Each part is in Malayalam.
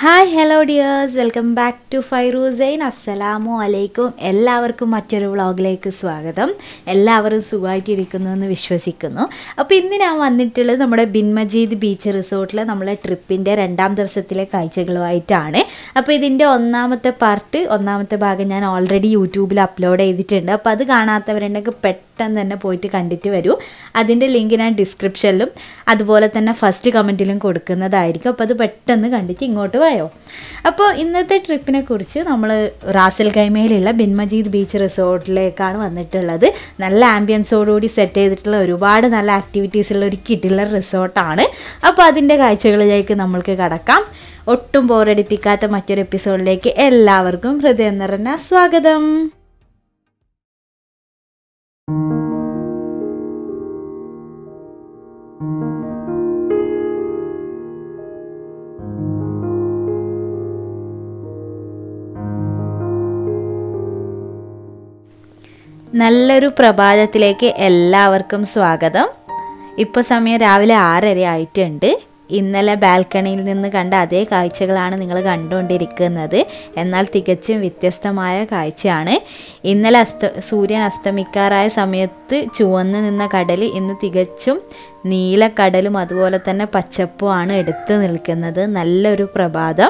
hi hello dears welcome back to ഫൈറൂസൈൻ അസ്സലാമു അലൈക്കും എല്ലാവർക്കും മറ്റൊരു വ്ളോഗിലേക്ക് സ്വാഗതം എല്ലാവരും സുഖമായിട്ടിരിക്കുന്നു എന്ന് വിശ്വസിക്കുന്നു അപ്പോൾ ഇന്ന് ഞാൻ വന്നിട്ടുള്ളത് നമ്മുടെ ബിൻ മജീദ് ബീച്ച് റിസോർട്ടിലെ നമ്മളെ ട്രിപ്പിൻ്റെ രണ്ടാം ദിവസത്തിലെ കാഴ്ചകളുമായിട്ടാണ് അപ്പോൾ ഇതിൻ്റെ ഒന്നാമത്തെ പാർട്ട് ഒന്നാമത്തെ ഭാഗം ഞാൻ ഓൾറെഡി യൂട്യൂബിൽ അപ്ലോഡ് ചെയ്തിട്ടുണ്ട് അപ്പോൾ അത് കാണാത്തവരുണ്ടെങ്കിൽ പെട്ടെന്ന് തന്നെ പോയിട്ട് കണ്ടിട്ട് വരൂ അതിൻ്റെ ലിങ്ക് ഞാൻ ഡിസ്ക്രിപ്ഷനിലും അതുപോലെ തന്നെ ഫസ്റ്റ് കമൻറ്റിലും കൊടുക്കുന്നതായിരിക്കും അപ്പോൾ അത് പെട്ടെന്ന് കണ്ടിട്ട് ഇങ്ങോട്ട് വായോ അപ്പോൾ ഇന്നത്തെ ട്രിപ്പിനെ കുറിച്ച് നമ്മൾ റാസൽ കൈമയിലുള്ള ബിൻ മജീദ് ബീച്ച് റിസോർട്ടിലേക്കാണ് വന്നിട്ടുള്ളത് നല്ല ആംബിയൻസോടുകൂടി സെറ്റ് ചെയ്തിട്ടുള്ള ഒരുപാട് നല്ല ആക്ടിവിറ്റീസ് ഉള്ള ഒരു കിട്ടുള്ള റിസോർട്ടാണ് അപ്പോൾ അതിൻ്റെ കാഴ്ചകളിലേക്ക് നമ്മൾക്ക് കടക്കാം ഒട്ടും ബോറടിപ്പിക്കാത്ത മറ്റൊരു എപ്പിസോഡിലേക്ക് എല്ലാവർക്കും ഹൃദയം നിറഞ്ഞ സ്വാഗതം നല്ലൊരു പ്രഭാതത്തിലേക്ക് എല്ലാവർക്കും സ്വാഗതം ഇപ്പോൾ സമയം രാവിലെ ആറര ആയിട്ടുണ്ട് ഇന്നലെ ബാൽക്കണിയിൽ നിന്ന് കണ്ട അതേ കാഴ്ചകളാണ് നിങ്ങൾ കണ്ടുകൊണ്ടിരിക്കുന്നത് എന്നാൽ തികച്ചും വ്യത്യസ്തമായ കാഴ്ചയാണ് ഇന്നലെ അസ്ത സൂര്യൻ അസ്തമിക്കാറായ സമയത്ത് ചുവന്ന് നിന്ന കടൽ ഇന്ന് തികച്ചും നീലക്കടലും അതുപോലെ തന്നെ പച്ചപ്പുമാണ് എടുത്തു നിൽക്കുന്നത് നല്ലൊരു പ്രഭാതം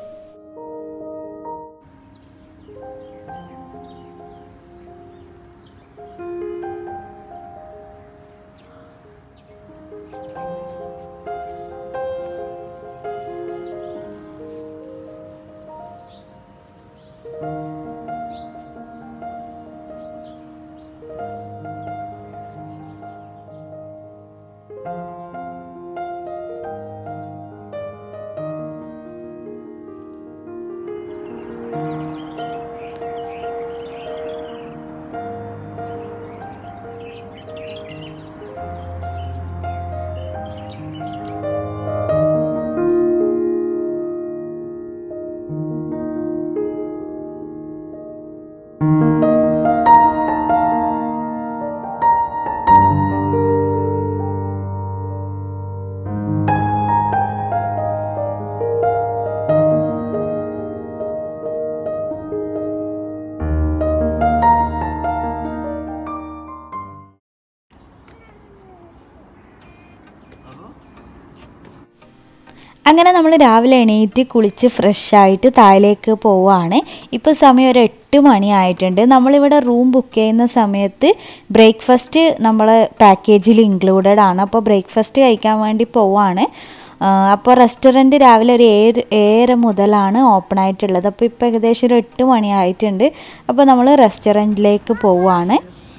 അങ്ങനെ നമ്മൾ രാവിലെ എണീറ്റ് കുളിച്ച് ഫ്രഷായിട്ട് താഴേക്ക് പോവുകയാണ് ഇപ്പോൾ സമയം ഒരു എട്ട് മണി ആയിട്ടുണ്ട് നമ്മളിവിടെ റൂം ബുക്ക് ചെയ്യുന്ന സമയത്ത് ബ്രേക്ക്ഫാസ്റ്റ് നമ്മൾ പാക്കേജിൽ ഇൻക്ലൂഡഡ് ആണ് അപ്പോൾ ബ്രേക്ക്ഫാസ്റ്റ് കഴിക്കാൻ വേണ്ടി പോവുകയാണ് അപ്പോൾ റെസ്റ്റോറൻറ്റ് രാവിലെ ഒരു ഏഴ് ഏഴര മുതലാണ് ഓപ്പൺ ആയിട്ടുള്ളത് അപ്പോൾ ഇപ്പോൾ ഏകദേശം ഒരു എട്ട് മണി ആയിട്ടുണ്ട് അപ്പോൾ നമ്മൾ റെസ്റ്റോറൻറ്റിലേക്ക് പോവുകയാണ്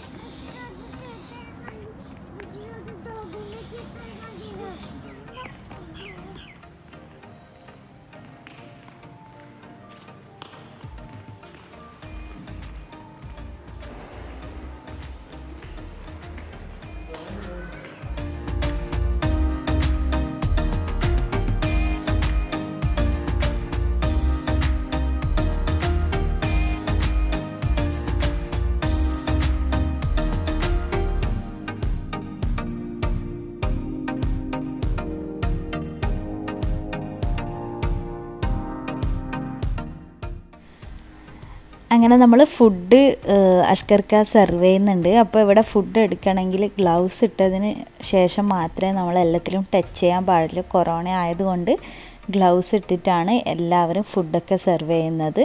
അങ്ങനെ നമ്മൾ ഫുഡ് അഷ്കർക്ക സെർവ് ചെയ്യുന്നുണ്ട് അപ്പോൾ ഇവിടെ ഫുഡ് എടുക്കണമെങ്കിൽ ഗ്ലൗസ് ഇട്ടതിന് ശേഷം മാത്രമേ നമ്മൾ എല്ലാത്തിലും ടച്ച് ചെയ്യാൻ പാടുള്ളൂ കൊറോണ ആയതുകൊണ്ട് ഗ്ലൗസ് ഇട്ടിട്ടാണ് എല്ലാവരും ഫുഡൊക്കെ സെർവ് ചെയ്യുന്നത്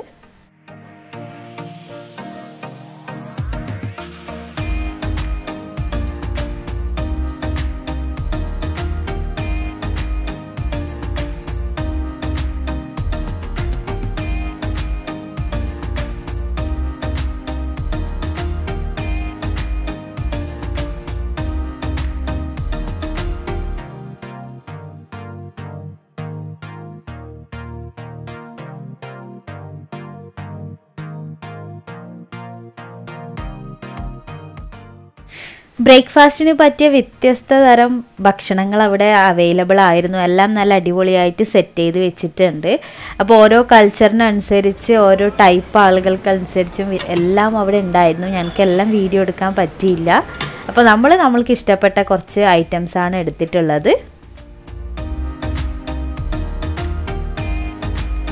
ബ്രേക്ക്ഫാസ്റ്റിന് പറ്റിയ വ്യത്യസ്ത തരം ഭക്ഷണങ്ങൾ അവിടെ അവൈലബിൾ ആയിരുന്നു എല്ലാം നല്ല അടിപൊളിയായിട്ട് സെറ്റ് ചെയ്ത് വെച്ചിട്ടുണ്ട് അപ്പോൾ ഓരോ കൾച്ചറിനനുസരിച്ച് ഓരോ ടൈപ്പ് ആളുകൾക്കനുസരിച്ചും എല്ലാം അവിടെ ഉണ്ടായിരുന്നു ഞങ്ങൾക്കെല്ലാം വീഡിയോ എടുക്കാൻ പറ്റിയില്ല അപ്പോൾ നമ്മൾ നമ്മൾക്ക് ഇഷ്ടപ്പെട്ട കുറച്ച് ഐറ്റംസാണ് എടുത്തിട്ടുള്ളത്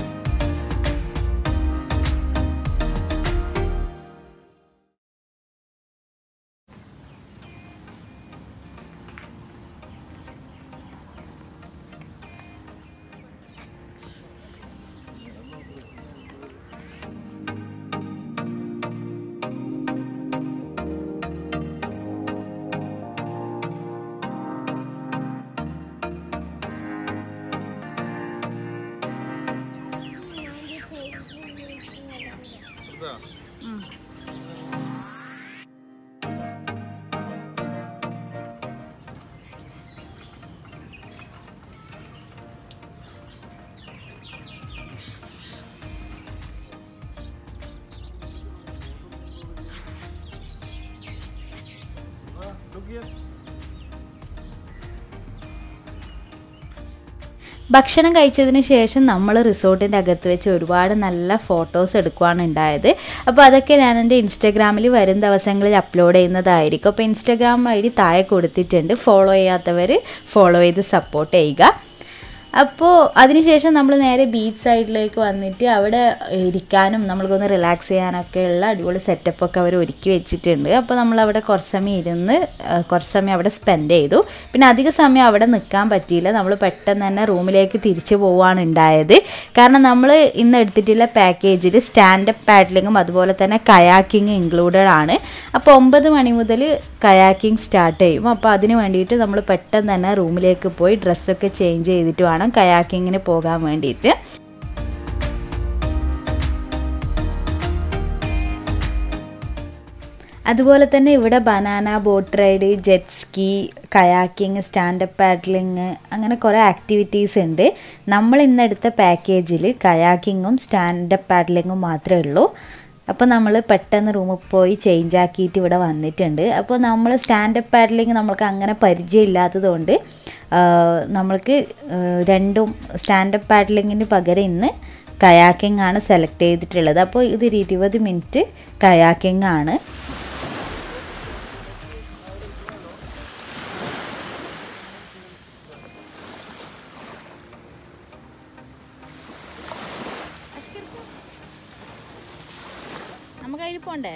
ഭക്ഷണം കഴിച്ചതിന് ശേഷം നമ്മൾ റിസോർട്ടിൻ്റെ അകത്ത് വെച്ച് ഒരുപാട് നല്ല ഫോട്ടോസ് എടുക്കുവാണ് ഉണ്ടായത് അപ്പോൾ അതൊക്കെ ഞാൻ എൻ്റെ ഇൻസ്റ്റാഗ്രാമിൽ വരും ദിവസങ്ങളിൽ അപ്ലോഡ് ചെയ്യുന്നതായിരിക്കും അപ്പോൾ ഇൻസ്റ്റാഗ്രാം ഐ ഡി താഴെ കൊടുത്തിട്ടുണ്ട് ഫോളോ ചെയ്യാത്തവർ ഫോളോ ചെയ്ത് സപ്പോർട്ട് ചെയ്യുക അപ്പോൾ അതിനുശേഷം നമ്മൾ നേരെ ബീച്ച് സൈഡിലേക്ക് വന്നിട്ട് അവിടെ ഇരിക്കാനും നമ്മൾക്കൊന്ന് റിലാക്സ് ചെയ്യാനൊക്കെ ഉള്ള അടിപൊളി സെറ്റപ്പൊക്കെ അവർ ഒരുക്കി വെച്ചിട്ടുണ്ട് അപ്പോൾ നമ്മൾ അവിടെ കുറച്ച് സമയം ഇരുന്ന് ആ, കുറച്ച് സമയം അവിടെ സ്പെൻഡ് ചെയ്തു പിന്നെ അധിക സമയം അവിടെ നിൽക്കാൻ പറ്റിയില്ല നമ്മൾ പെട്ടെന്ന് തന്നെ റൂമിലേക്ക് തിരിച്ചു പോവുകയാണ് ഉണ്ടായത് കാരണം നമ്മൾ ഇന്ന് എടുത്തിട്ടുള്ള പാക്കേജിൽ സ്റ്റാൻഡപ്പ് പാഡ്ലിങ്ങും അതുപോലെ തന്നെ കയാക്കിങ് ഇൻക്ലൂഡഡ് ആണ് അപ്പോൾ ഒമ്പത് മണി മുതൽ കയാക്കിങ് സ്റ്റാർട്ട് ചെയ്യും അപ്പോൾ അതിന് വേണ്ടിയിട്ട് നമ്മൾ പെട്ടെന്ന് തന്നെ റൂമിലേക്ക് പോയി ഡ്രസ്സൊക്കെ ചേഞ്ച് ചെയ്തിട്ട് വേണം കയാക്കിങ്ങിന് പോകാൻ വേണ്ടിയിട്ട് അതുപോലെ തന്നെ ഇവിടെ banana boat ride jet ski kayaking stand up paddling അങ്ങനെ കുറേ ആക്ടിവിറ്റീസ് ഉണ്ട് നമ്മൾ ഇന്നെടുത്ത പാക്കേജിൽ കയാക്കിങ്ങും സ്റ്റാൻഡപ്പ് പാഡ്ലിങ്ങും മാത്രമേ ഉള്ളൂ അപ്പോൾ നമ്മൾ പെട്ടെന്ന് റൂമിൽ പോയി ചേഞ്ച് ആക്കിയിട്ട് ഇവിടെ വന്നിട്ടുണ്ട് അപ്പോൾ നമ്മൾ സ്റ്റാൻഡപ്പ് പാഡ്ലിങ് നമ്മൾക്ക് അങ്ങനെ പരിചയമില്ലാത്തതുകൊണ്ട് ആ, നമ്മൾക്ക് ആ, രണ്ടും സ്റ്റാൻഡപ്പ് പാഡ്ലിങ്ങിന് പകരം ഇന്ന് കയാക്കിംഗ് ആണ് സെലക്ട് ചെയ്തിട്ടുള്ളത് അപ്പോൾ ഇതൊരു ഇരുപത് മിനിറ്റ് കയാക്കിംഗ് ആണ് നമുക്ക് അതിൽ പോണ്ടേ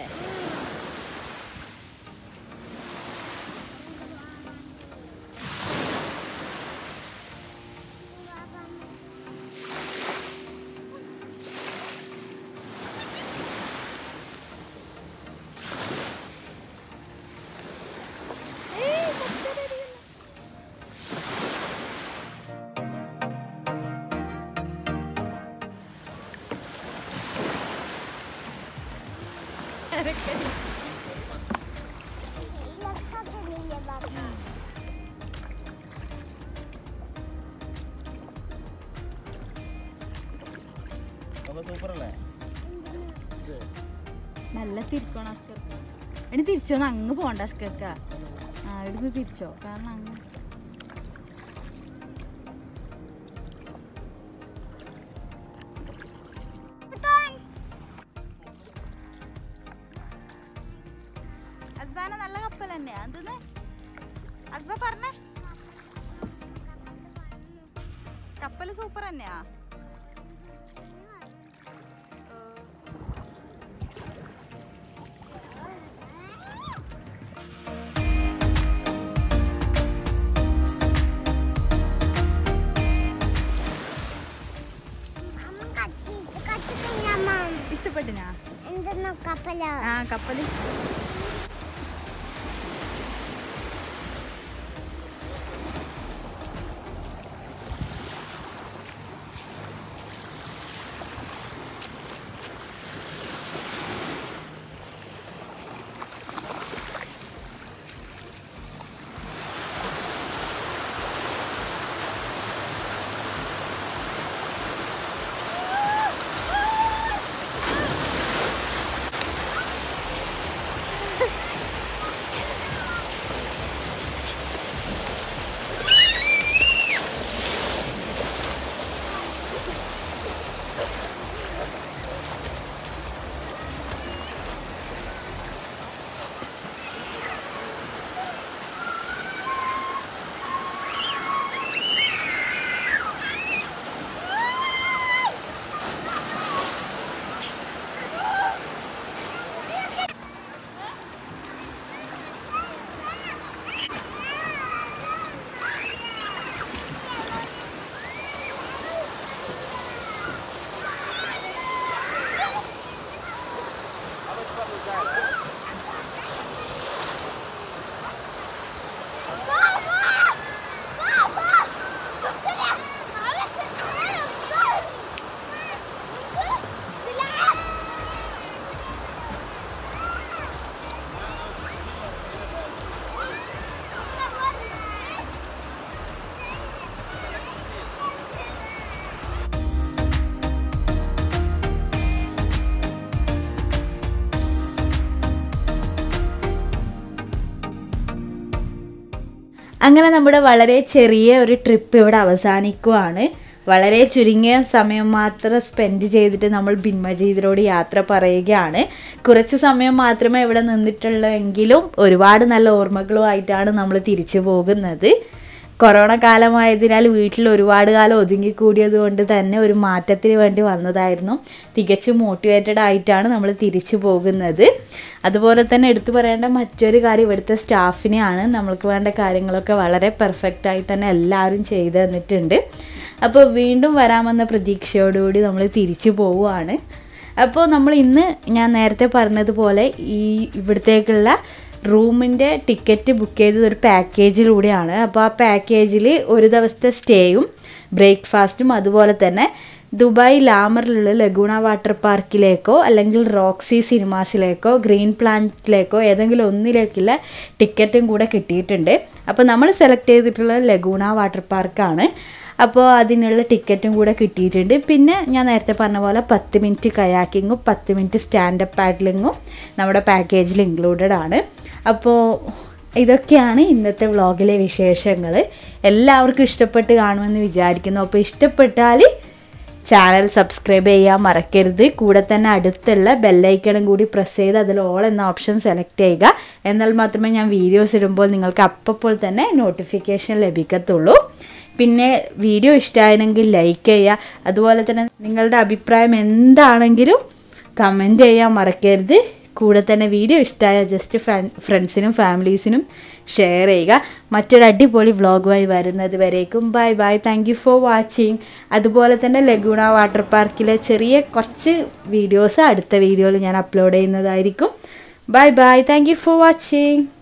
നല്ല തിരിക്കണം അഷ്കർക്ക് ഇനി തിരിച്ചോ അങ്ങ് പോണ്ട അഷ്കർക്ക ആ ഇവിടുന്ന് തിരിച്ചോ കാരണം അങ്ങ് അസ്ബാന നല്ല കപ്പൽ തന്നെയാ എന്തെന്ന് അസ്ബ പറഞ്ഞേ കപ്പല് സൂപ്പർ തന്നെയാ ഇഷ്ടപ്പെട്ടിനാ എന്തെന്നോ കപ്പല ആ കപ്പല് അങ്ങനെ നമ്മുടെ വളരെ ചെറിയ ഒരു ട്രിപ്പ് ഇവിടെ അവസാനിക്കുവാണ് വളരെ ചുരുങ്ങിയ സമയം മാത്രം സ്പെൻഡ് ചെയ്തിട്ട് നമ്മൾ ബിൻമജീദിനോട് യാത്ര പറയുകയാണ് കുറച്ച് സമയം മാത്രമേ ഇവിടെ നിന്നിട്ടുള്ളെങ്കിലും ഒരുപാട് നല്ല ഓർമ്മകളുമായിട്ടാണ് നമ്മൾ തിരിച്ചു പോകുന്നത് കൊറോണ കാലമായതിനാൽ വീട്ടിൽ ഒരുപാട് കാലം ഒതുങ്ങിക്കൂടിയത് കൊണ്ട് തന്നെ ഒരു മാറ്റത്തിന് വേണ്ടി വന്നതായിരുന്നു തികച്ചും മോട്ടിവേറ്റഡ് ആയിട്ടാണ് നമ്മൾ തിരിച്ചു പോകുന്നത് അതുപോലെ തന്നെ എടുത്തു പറയേണ്ട മറ്റൊരു കാര്യം ഇവിടുത്തെ സ്റ്റാഫിനെയാണ് നമ്മൾക്ക് വേണ്ട കാര്യങ്ങളൊക്കെ വളരെ പെർഫെക്റ്റായി തന്നെ എല്ലാവരും ചെയ്തു തന്നിട്ടുണ്ട് അപ്പോൾ വീണ്ടും വരാമെന്ന പ്രതീക്ഷയോടുകൂടി നമ്മൾ തിരിച്ചു പോവുകയാണ് അപ്പോൾ നമ്മൾ ഇന്ന് ഞാൻ നേരത്തെ പറഞ്ഞതുപോലെ ഈ ഇവിടത്തേക്കുള്ള റൂമിൻ്റെ ടിക്കറ്റ് ബുക്ക് ചെയ്തത് ഒരു പാക്കേജിലൂടെയാണ് അപ്പോൾ ആ പാക്കേജിൽ ഒരു ദിവസത്തെ സ്റ്റേയും ബ്രേക്ക്ഫാസ്റ്റും അതുപോലെ തന്നെ ദുബായ് ലാമറിലുള്ള ലഗൂണ വാട്ടർ പാർക്കിലേക്കോ അല്ലെങ്കിൽ റോക്സി സിനിമാസിലേക്കോ ഗ്രീൻ പ്ലാന്റിലേക്കോ ഏതെങ്കിലും ഒന്നിലേക്കുള്ള ടിക്കറ്റും കൂടെ കിട്ടിയിട്ടുണ്ട് അപ്പോൾ നമ്മൾ സെലക്ട് ചെയ്തിട്ടുള്ളത് ലഗൂണ വാട്ടർ പാർക്കാണ് അപ്പോൾ അതിനുള്ള ടിക്കറ്റും കൂടെ കിട്ടിയിട്ടുണ്ട് പിന്നെ ഞാൻ നേരത്തെ പറഞ്ഞ പോലെ പത്ത് മിനിറ്റ് കയാക്കിങ്ങും പത്ത് മിനിറ്റ് സ്റ്റാൻഡപ്പ് പാഡ്ലിങ്ങും നമ്മുടെ പാക്കേജിൽ ഇൻക്ലൂഡഡ് ആണ് അപ്പോൾ ഇതൊക്കെയാണ് ഇന്നത്തെ വ്ളോഗിലെ വിശേഷങ്ങൾ എല്ലാവർക്കും ഇഷ്ടപ്പെട്ട് കാണുമെന്ന് വിചാരിക്കുന്നു അപ്പോൾ ഇഷ്ടപ്പെട്ടാൽ ചാനൽ സബ്സ്ക്രൈബ് ചെയ്യാൻ മറക്കരുത് കൂടെ തന്നെ അടുത്തുള്ള ബെല്ലൈക്കണും കൂടി പ്രസ് ചെയ്ത് അതിൽ ഓൾ എന്ന ഓപ്ഷൻ സെലക്ട് ചെയ്യുക എന്നാൽ മാത്രമേ ഞാൻ വീഡിയോസ് ഇടുമ്പോൾ നിങ്ങൾക്ക് അപ്പോൾ തന്നെ നോട്ടിഫിക്കേഷൻ ലഭിക്കത്തുള്ളൂ പിന്നെ വീഡിയോ ഇഷ്ടമായെങ്കിൽ ലൈക്ക് ചെയ്യുക അതുപോലെ തന്നെ നിങ്ങളുടെ അഭിപ്രായം എന്താണെങ്കിലും കമൻറ്റ് ചെയ്യാൻ മറക്കരുത് കൂടെ തന്നെ വീഡിയോ ഇഷ്ടമായ ജസ്റ്റ് ഫ്രണ്ട്സിനും ഫാമിലീസിനും ഷെയർ ചെയ്യുക മറ്റൊരു അടിപൊളി വ്ളോഗുമായി വരുന്നത് വരേക്കും bye bye thank you for watching അതുപോലെ തന്നെ ലഗൂണ വാട്ടർ പാർക്കിലെ ചെറിയ കുറച്ച് വീഡിയോസ് അടുത്ത വീഡിയോയിൽ ഞാൻ അപ്ലോഡ് ചെയ്യുന്നതായിരിക്കും bye bye thank you for watching